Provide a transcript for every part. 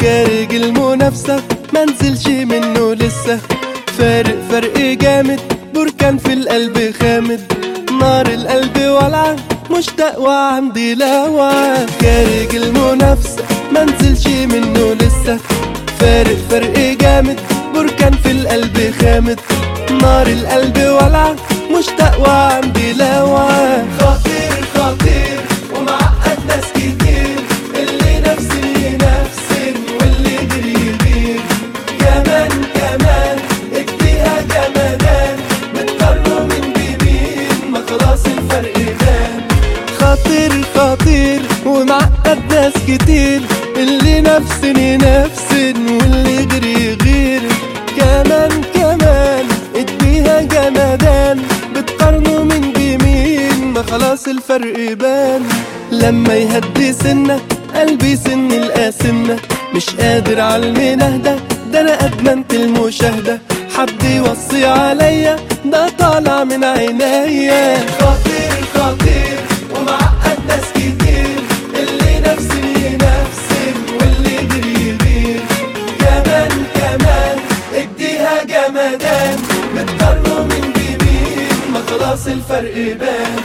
خارج المنافسة منزلش منه لسه فارق فرق جامد بركان في القلب خامد نار القلب ولعة مشتاق وعندي لوعة خارج المنافسة منزلش منه لسه فارق فرق جامد بركان في القلب خامد نار القلب ولعة مشتاق وعندي لوعة خطير خطير ومعقد ناس كتير اللي نفسي نفسي واللي غير يغير كمان كمان اديها جمدان بتقارنوا من بمين ما خلاص الفرق بان خطير خطير ومعقد ناس كتير اللي نفسني نفسن واللي غير يغير كمان كمان اديها جمدان بتقارنوا من بمين ما خلاص الفرق بان لما يهدي سنة قلبي سن القاسمة مش قادر على المنهدة ده انا ادمنت المشاهدة حد يوصي عليا ده طالع من عينيا خطير خطير ومعقد ناس كتير اللي نفسي نفسي واللي غير يغير كمان كمان اديها جمدان بتقارنوا من بمين ما خلاص الفرق بان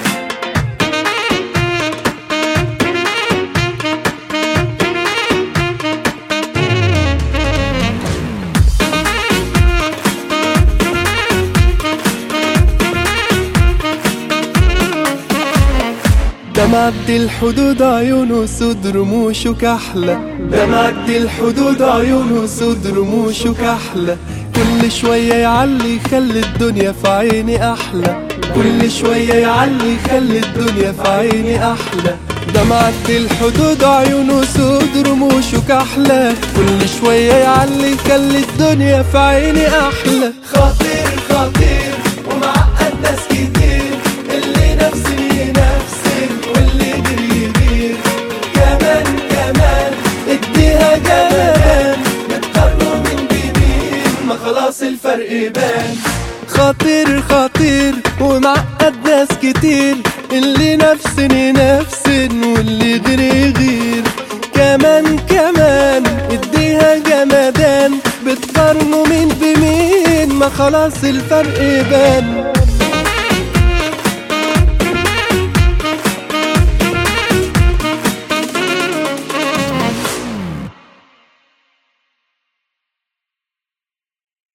ده معدي الحدود عيونه سود رموشه كحلة ده معدي الحدود عيونه سود رموشه كحلة كل شوية يعلي يخلي الدنيا في عيني أحلى كل شوية يعلي يخلي الدنيا في عيني أحلى ده معدي الحدود عيونه سود رموشه كحلة كل شوية يعلي يخلي الدنيا في عيني أحلى خطير خطير ومعقد ناس كتير اللي نفسي نفسي واللي غير يغير كمان كمان اديها جمال بتقارنوا من بمين ما خلاص الفرق بان خطير خطير ومعقد ناس كتير اللي نفسني نفسن واللي غير يغير كمان كمان اديها جمدان بتقارنوا مين بمين ما خلاص الفرق بان